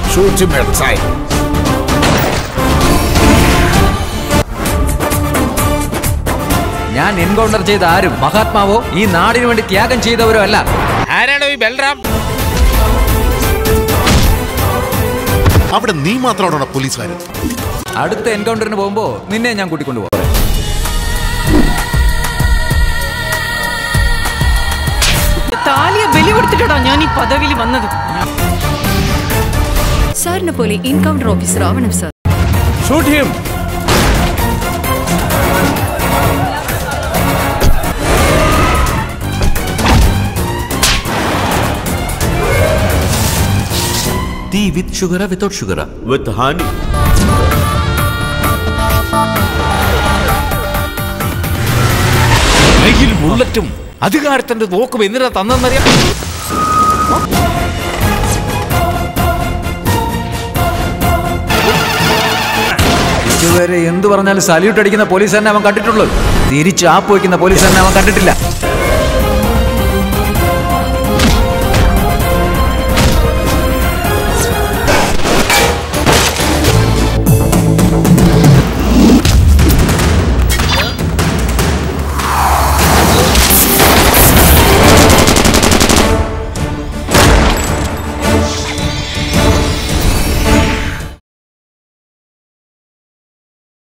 Shoot him outside. ഞാൻ encounter ചെയ്ത ആരും മഹാത്മാവോ ഈ നാടിനു വേണ്ടി ത്യാഗം ചെയ്തവരോ അല്ല ആരാണോ ഈ ബൽറാം അവിടെ നീ മാത്രമാണോ പോലീസുകാരൻ അടുത്ത എൻകൗണ്ടറിന് പോകുമ്പോ നിന്നെ ഞാൻ കൂട്ടിക്കൊണ്ടു പോകാം താലിയെ ബലി കൊടുത്തിട്ടാ ഞാൻ ഈ പദവിയിൽ വന്നത് സാറിനെ പോലെ എൻകൗണ്ടർ ഓഫീസർ ആവണം sir Shoot him. Tea with sugar or without sugar? with honey. കയ്യിൽ ബുള്ളറ്റും അധികാരത്തിന്റെ നോക്കും എന്തിനാ തന്നെന്നറിയാം ഇതുവരെ എന്ത് പറഞ്ഞാലും സല്യൂട്ട് അടിക്കുന്ന പോലീസുകാരനെ അവൻ കണ്ടിട്ടുള്ളത് തിരിച്ച് ആപ്പ് വയ്ക്കുന്ന പോലീസുകാരനെ അവൻ കണ്ടിട്ടില്ല